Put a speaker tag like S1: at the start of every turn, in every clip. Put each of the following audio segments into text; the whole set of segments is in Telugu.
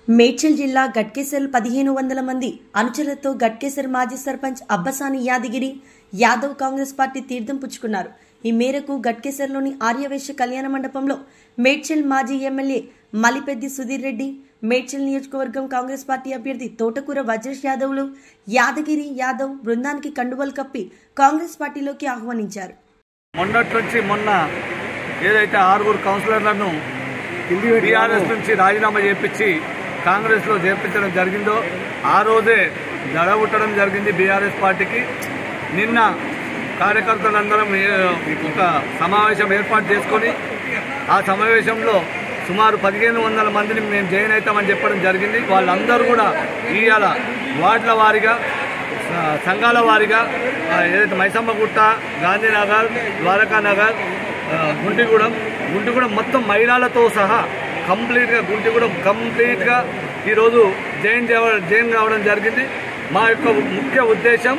S1: మేడ్చల్ జిల్లా గట్కేసర్ పదిహేను వందల మంది అనుచరులతో గట్కేసర్ మాజీ సర్పంచ్ అబ్బసాని యాదగిరి యాదవ్ కాంగ్రెస్ పార్టీ తీర్థం పుచ్చుకున్నారు ఈ మేరకు గట్కేసర్లోని ఆర్యవేశ్య కళ్యాణ మండపంలో మేడ్చల్ మాజీ ఎమ్మెల్యే మలిపెద్ది సుధీర్ రెడ్డి మేడ్చల్ నియోజకవర్గం కాంగ్రెస్ పార్టీ అభ్యర్థి తోటకూర వజ్రేష్ యాదవ్లు యాదగిరి యాదవ్ బృందానికి కండువలు కప్పి కాంగ్రెస్ పార్టీలోకి ఆహ్వానించారు
S2: మొన్నటి నుంచి మొన్న ఏదైతే ఆరుగురు కౌన్సిలర్లను బీఆర్ఎస్ నుంచి రాజీనామా చేపించి కాంగ్రెస్లో చేర్పించడం జరిగిందో ఆ రోజే దడబుట్టడం జరిగింది బీఆర్ఎస్ పార్టీకి నిన్న కార్యకర్తలందరం ఏ- ఒక సమావేశం ఏర్పాటు చేసుకొని ఆ సమావేశంలో సుమారు పదిహేను వందల మందిని మేము జాయిన్ అవుతామని చెప్పడం జరిగింది వాళ్ళందరూ కూడా ఇవాళ వార్డుల వారీగా స- సంఘాల వారీగా ఆ, ఏదైతే మైసమ్మ గుట్ట గాంధీనగర్ ద్వారకా నగర్ ఆ, గుంటిగూడెం గుంటిగూడెం మొత్తం మహిళలతో సహా కంప్లీట్గా గుంటిగూడెం కంప్లీట్గా ఈరోజు జైన్ చేవ- జైన్ కావడం జరిగింది మా యొక్క ముఖ్య ఉద్దేశం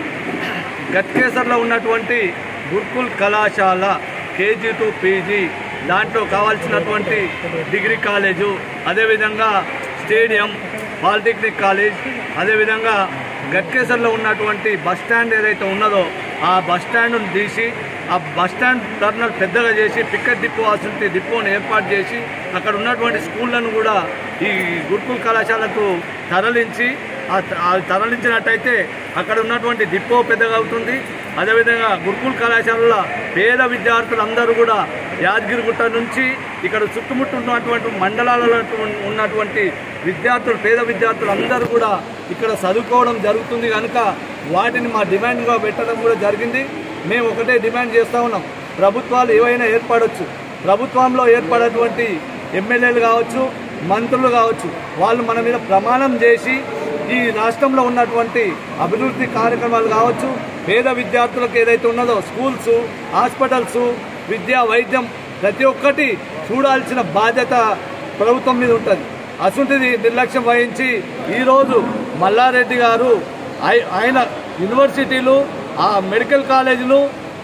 S2: గట్కేసర్లో ఉన్నటువంటి గురుకుల్ కళాశాల కేజీ టు పీజీ దాంట్లో కావాల్సినటువంటి డిగ్రీ కాలేజు అదేవిధంగా స్టేడియం పాలిటెక్నిక్ కాలేజ్ అదేవిధంగా గట్కేసర్లో ఉన్నటువంటి బస్ స్టాండ్ ఏదైతే ఉన్నదో ఆ బస్ స్టాండ్ను తీసి ఆ బస్ స్టాండ్ టర్నల్ పెద్దగా చేసి పికెట్ డిపో అసలు డిపోను ఏర్పాటు చేసి అక్కడ ఉన్నటువంటి స్కూళ్ళను కూడా ఈ గురుకుల్ కళాశాలకు తరలించి ఆ త- ఆ తరలించినట్టయితే అక్కడ ఉన్నటువంటి డిపో పెద్దగా అవుతుంది అదేవిధంగా గురుకుల్ కళాశాలలో పేద విద్యార్థులందరూ కూడా యాదగిరిగుట్ట నుంచి ఇక్కడ చుట్టుముట్టు ఉన్నటువంటి మండలాలలో ఉన్నటువంటి విద్యార్థులు పేద విద్యార్థులు అందరూ కూడా ఇక్కడ చదువుకోవడం జరుగుతుంది కనుక వాటిని మా డిమాండ్గా పెట్టడం కూడా జరిగింది మేము ఒకటే డిమాండ్ చేస్తూ ఉన్నాం ప్రభుత్వాలు ఏవైనా ఏర్పడవచ్చు ప్రభుత్వంలో ఏర్పడేటువంటి ఎమ్మెల్యేలు కావచ్చు మంత్రులు కావచ్చు వాళ్ళు మన మీద ప్రమాణం చేసి ఈ రాష్ట్రంలో ఉన్నటువంటి అభివృద్ధి కార్యక్రమాలు కావచ్చు పేద విద్యార్థులకు ఏదైతే ఉన్నదో స్కూల్స్ హాస్పిటల్స్ విద్య వైద్యం ప్రతి ఒక్కటి చూడాల్సిన బాధ్యత ప్రభుత్వం మీద ఉంటుంది అసుంటిది నిర్లక్ష్యం వహించి ఈరోజు మల్లారెడ్డి గారు ఆయ- ఆయన యూనివర్సిటీలు ఆ మెడికల్ కాలేజీలు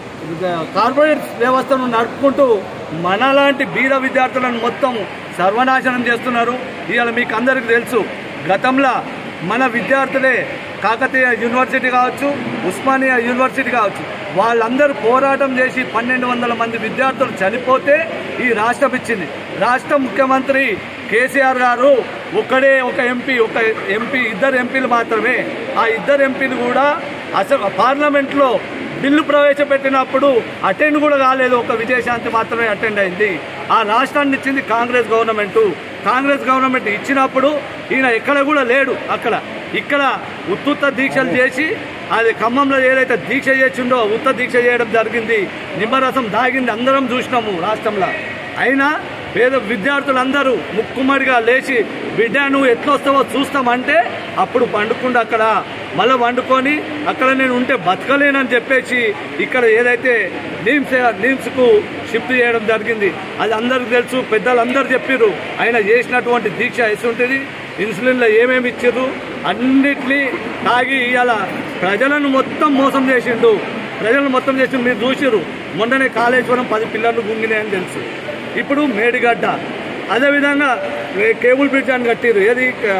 S2: కార్పొరేట్ వ్యవస్థను నడుపుకుంటూ మనలాంటి బీద విద్యార్థులను మొత్తం సర్వనాశనం చేస్తున్నారు ఇవాళ మీకు అందరికీ తెలుసు గతంలో మన విద్యార్థులే కాకతీయ యూనివర్సిటీ కావచ్చు ఉస్మానియా యూనివర్సిటీ కావచ్చు వాళ్ళందరూ పోరాటం చేసి పన్నెండు వందల మంది విద్యార్థులు చనిపోతే ఈ రాష్ట్రం ఇచ్చింది రాష్ట్ర ముఖ్యమంత్రి కేసీఆర్ గారు ఒకడే ఒక ఎంపీ ఒక ఎంపీ ఇద్దరు ఎంపీలు మాత్రమే ఆ ఇద్దరు ఎంపీలు కూడా అసలు పార్లమెంట్లో బిల్లు ప్రవేశపెట్టినప్పుడు అటెండ్ కూడా కాలేదు ఒక విజయశాంతి మాత్రమే అటెండ్ అయింది ఆ రాష్ట్రాన్ని ఇచ్చింది కాంగ్రెస్ గవర్నమెంట్ కాంగ్రెస్ గవర్నమెంట్ ఇచ్చినప్పుడు ఈయన ఎక్కడ కూడా లేడు అక్కడ ఇక్కడ ఉత్తుత్త దీక్షలు చేసి అది ఖమ్మంలో ఏదైతే దీక్ష చేసిండో ఉత్త దీక్ష చేయడం జరిగింది నిమ్మరసం దాగింది అందరం చూసినాము రాష్ట్రంలో అయినా పేద విద్యార్థులందరూ ముక్కుమ్మడిగా లేచి బిడ్డ నువ్వు ఎట్లొస్తావో చూస్తామంటే అప్పుడు పండుకుండా అక్కడ మళ్ళీ వండుకొని అక్కడ నేను ఉంటే బతకలేనని చెప్పేసి ఇక్కడ ఏదైతే నీమ్స్ నీమ్స్కు షిఫ్ట్ చేయడం జరిగింది అది అందరికి తెలుసు పెద్దలందరూ చెప్పారు ఆయన చేసినటువంటి దీక్ష ఎసుంటుంది ఇన్సులిన్లో ఏమేమి ఇచ్చారు అన్నిటినీ తాగి ఇవాళ ప్రజలను మొత్తం మోసం చేసిండు ప్రజలను మొత్తం చేసి మీరు చూసిరు మొన్ననే కాళేశ్వరం పది పిల్లర్లు గుంగినాయని తెలుసు ఇప్పుడు మేడిగడ్డ అదేవిధంగా ఏ- కేబుల్ బ్రిడ్జ్ అని కట్టిరు ఏది ఆ,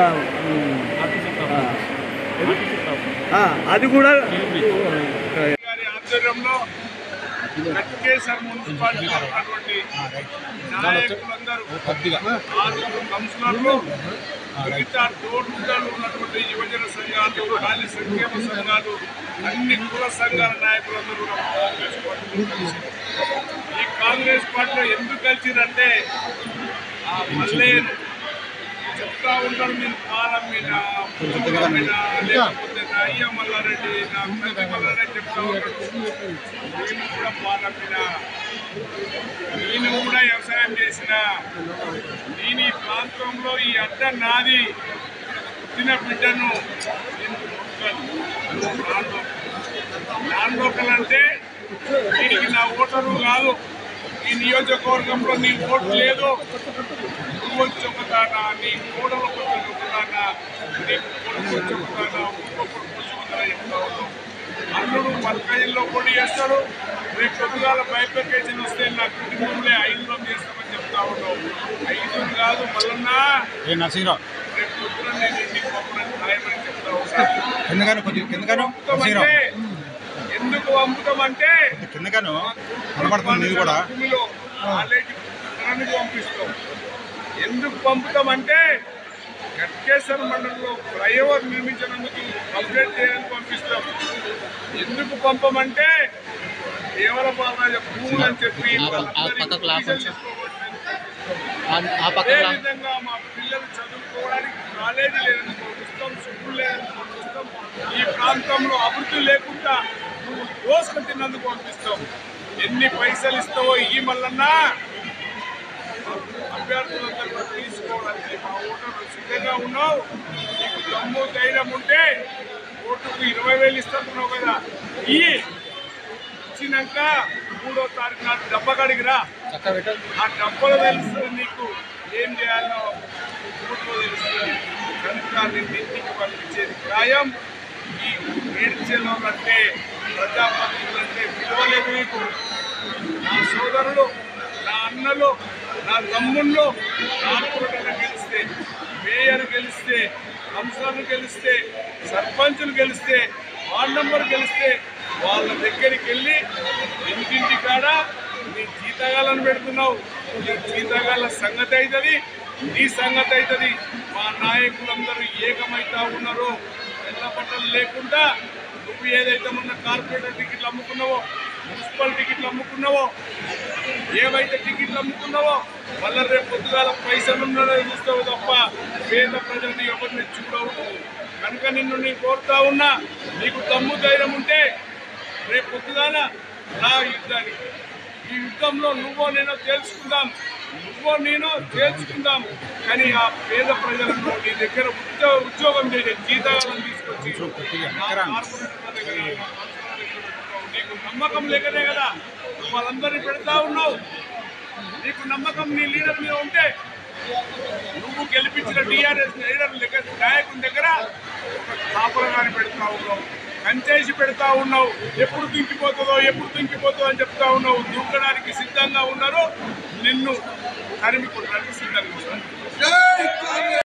S2: ఆ, అది కూడా
S3: గారి ఆధ్వర్యంలో గట్కేసర్ మున్సిపాలిటీలో ఉన్నటువంటి నాయకులందరూ ఆరుగురు కౌన్సిలర్లు మిగతా తోడుదలు ఉన్నటువంటి యువజన సంఘాలు ఖాళీ సంక్షేమ సంఘాలు అన్ని కుల సంఘాల నాయకులందరూ కూడా కాంగ్రెస్ పార్టీలో కలిసి ఈ కాంగ్రెస్ పార్టీలో ఎందుకు కలిసిరంటే ఆ మల్లయ్యను చెప్తా ఉంటారు మీరు పాలం మీద పుస్తకం మీద లేకపోతే నా అయ్య మల్లారెడ్డి నా పెద్ద మల్లారెడ్డి చెప్తా ఉంటాడు నేను కూడా పాలం మీద నేను కూడా వ్యవసాయం చేసిన నేను ఈ ప్రాంతంలో ఈ అడ్డ నాది పుట్టిన బిడ్డను నేను కొనుక్కోను. నాన్ లోకల్ అంటే దీనికి నా ఓటరు కాదు ఈ నియోజకవర్గంలో నీ ఓటు లేదు నువ్వు వచ్చి ఒకదానా నీ కోడలు వచ్చి ఒకదానా నీ కొడుకు వచ్చి ఒకదానా ఇంకొకరు వచ్చి ఒకదానా చెప్తా ఉన్నావు అల్లుడు మల్కాయిల్లో పొడి చేస్తాడు రేపు పొద్దుగాల బైపెకేషన్ వస్తే నా కుటుంబంలో ఐదులో చేస్తామని చెప్తా ఉన్నావు ఐదు కాదు మల్లన్నా
S4: ఏ నరసింహరావు
S3: రేపు పొద్దున నేను ఇంటికి పంపడానికి ఖాయమని చెప్తా ఉంటాను
S4: కిందగాను కొద్దిగా కిందగాను
S3: పంపుతామంటే ఎందుకు పంపుతామంటే
S4: కిందగాను కనబడుతుంది ఇది కూడా
S3: భూమిలో కాలేజీ పుస్తకానికి పంపిస్తాం ఎందుకు పంపుతామంటే గట్కేశ్వర మండలంలో ఫ్లైఓవర్ నిర్మించినందుకు కంప్లీట్ చేయడానికి పంపిస్తాం ఎందుకు పంపమంటే కేవలం బాలరాజ భూములు అని చెప్పి వాళ్ళందరికీ డీజిల్ తీసుకోబోతున్నారు.
S5: ఆ పక్క
S3: అదే విధంగా మా పిల్లలు చదువుకోవడానికి కాలేజీ లేదని పంపిస్తాం స్కూల్ లేదని పంపిస్తాం ఈ ప్రాంతంలో అభివృద్ధి లేకుండా నువ్వు దోసుకు తిన్నందుకు పంపిస్తాం ఎన్ని పైసలు ఇస్తావో ఈ మల్లన్నా అభ్యర్థులందరూ కూడా తీసుకోవడానికి మా ఓటర్లు సిద్ధంగా ఉన్నావు నీకు దమ్ము ధైర్యం ఉంటే ఓటుకు ఇరవై వేలు ఇస్తున్నావు కదా ఈ ఇచ్చినాక మూడో తారీఖు నాడు డబ్బ కడిగిరా ఆ డబ్బులు తెలుస్తుంది నీకు ఏం చేయాలో ఊళ్ళో తెలుస్తుంది కనుక నిన్ను ఇంటికి పంపించేది ఖాయం ఈ ఏడ్చేలో అంటే ప్రజాప్రతినిధులు అంటే విలువలేదు మీకు నా సోదరులు నా అన్నలు నా తమ్ముళ్ళు కార్పొరేటర్లు గెలిస్తే మేయర్ గెలిస్తే కౌన్సిలర్లు గెలిస్తే సర్పంచులు గెలిస్తే వార్డ్ నంబర్ గెలిస్తే వాళ్ళ దగ్గరికి వెళ్ళి ఇంటింటి కాడ నీ జీతగాలను పెడుతున్నావు నీ జీతగాల సంగతి అవుతుంది నీ సంగతి అవుతుంది మా నాయకులందరూ ఏకమైతా ఉన్నారు ఎల్ల బట్టలు లేకుండా నువ్వు ఏదైతే మొన్న కార్పొరేటర్ టికెట్లు అమ్ముకున్నావో మున్సిపల్ టికెట్లు అమ్ముకున్నావో ఏవైతే టికెట్లు అమ్ముకున్నావో మళ్ళీ రేపు పొద్దుగాల పైసలు ఉన్నాడో చూస్తావు తప్ప పేద ప్రజల్ని ఎవరిని చూడవు కనుక నిన్ను నేను కోరుతా ఉన్నా నీకు దమ్ము ధైర్యం ఉంటే రేపు పొద్దుగాల నా యుద్ధానికి ఈ యుద్ధంలో నువ్వో నేనో తేల్చుకుందాం నువ్వో నేనో తేల్చుకుందాం కానీ ఆ పేద ప్రజలను నీ దగ్గర ఉద్యోగ ఉద్యోగం చేసే జీతాలను తీసుకొచ్చి నా కార్పొరేటర్ల దగ్గర, నా కౌన్సిలర్ల దగ్గర పెట్టుకోవు. నీకు నమ్మకం లేకనే కదా నువ్వు వాళ్ళందరినీ పెడతా ఉన్నావు నీకు నమ్మకం నీ లీడర్ మీద ఉంటే నువ్వు గెలిపించిన టీఆర్ఎస్ లీడర్ దగ్గర నాయకుని దగ్గర ఒక కాపురగాని పెడతా ఉన్నావు కంచేసి పెడతా ఉన్నావు ఎప్పుడు దుంకిపోతుందో ఎప్పుడు దుంకిపోతుందో అని చెప్తా ఉన్నావు దూకడానికి సిద్ధంగా ఉన్నారు నిన్ను తరిమి కొట్టడానికి సిద్ధంగా ఉన్నారు